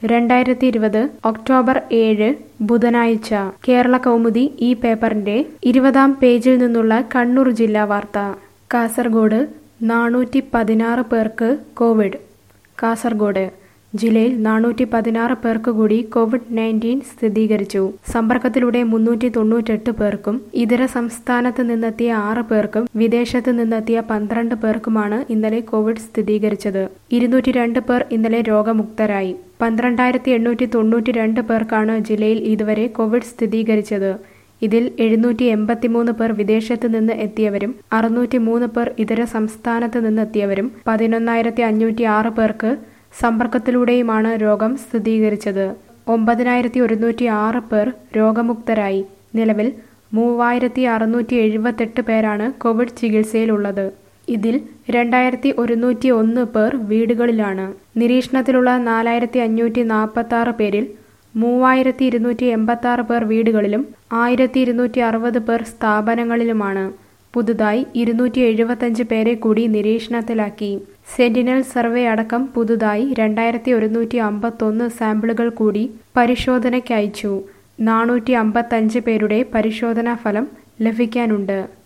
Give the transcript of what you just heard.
രണ്ടായിരത്തി ഇരുപത് ഒക്ടോബർ ഏഴ് ബുധനാഴ്ച കേരള കൗമുദി ഈ പേപ്പറിന്റെ ഇരുപതാം പേജിൽ നിന്നുള്ള കണ്ണൂർ ജില്ലാ വാർത്ത കാസർഗോഡ് നാനൂറ്റി പതിനാറ് പേർക്ക് കോവിഡ് കാസർഗോഡ് ജില്ലയിൽ നാനൂറ്റി പതിനാറ് പേർക്ക് കൂടി കോവിഡ് നയൻറ്റീൻ സ്ഥിരീകരിച്ചു സമ്പർക്കത്തിലൂടെ മുന്നൂറ്റി തൊണ്ണൂറ്റെട്ട് പേർക്കും ഇതര സംസ്ഥാനത്ത് നിന്നെത്തിയ ആറ് പേർക്കും വിദേശത്ത് നിന്നെത്തിയ പന്ത്രണ്ട് പേർക്കുമാണ് ഇന്നലെ കോവിഡ് സ്ഥിരീകരിച്ചത് ഇരുന്നൂറ്റി രണ്ട് പേർ ഇന്നലെ രോഗമുക്തരായി പന്ത്രണ്ടായിരത്തി എണ്ണൂറ്റി തൊണ്ണൂറ്റി രണ്ട് പേർക്കാണ് ജില്ലയിൽ ഇതുവരെ കോവിഡ് സ്ഥിരീകരിച്ചത് ഇതിൽ എഴുന്നൂറ്റി എൺപത്തിമൂന്ന് പേർ വിദേശത്ത് നിന്ന് എത്തിയവരും അറുന്നൂറ്റി മൂന്ന് പേർ ഇതര സംസ്ഥാനത്ത് നിന്നെത്തിയവരും പതിനൊന്നായിരത്തി അഞ്ഞൂറ്റി ആറ് പേർക്ക് സമ്പർക്കത്തിലൂടെയുമാണ് രോഗം സ്ഥിരീകരിച്ചത് ഒമ്പതിനായിരത്തി ഒരുന്നൂറ്റി ആറ് പേർ രോഗമുക്തരായി നിലവിൽ മൂവായിരത്തി അറുന്നൂറ്റി എഴുപത്തെട്ട് പേരാണ് കോവിഡ് ചികിത്സയിലുള്ളത് ഇതിൽ രണ്ടായിരത്തി ഒരുന്നൂറ്റി ഒന്ന് പേർ വീടുകളിലാണ് നിരീക്ഷണത്തിലുള്ള നാലായിരത്തി അഞ്ഞൂറ്റി നാൽപ്പത്തി ആറ് പേരിൽ മൂവായിരത്തി ഇരുന്നൂറ്റി എൺപത്തി ആറ് പേർ വീടുകളിലും ആയിരത്തി ഇരുന്നൂറ്റി അറുപത് പേർ സ്ഥാപനങ്ങളിലുമാണ് പുതുതായി ഇരുന്നൂറ്റി എഴുപത്തഞ്ച് പേരെ കൂടി നിരീക്ഷണത്തിലാക്കി സെന്റിനൽ സർവേ അടക്കം പുതുതായി രണ്ടായിരത്തി ഒരുന്നൂറ്റി അമ്പത്തൊന്ന് സാമ്പിളുകൾ കൂടി പരിശോധനയ്ക്കയച്ചു നാനൂറ്റി അമ്പത്തഞ്ച് പേരുടെ പരിശോധനാ ഫലം ലഭിക്കാനുണ്ട്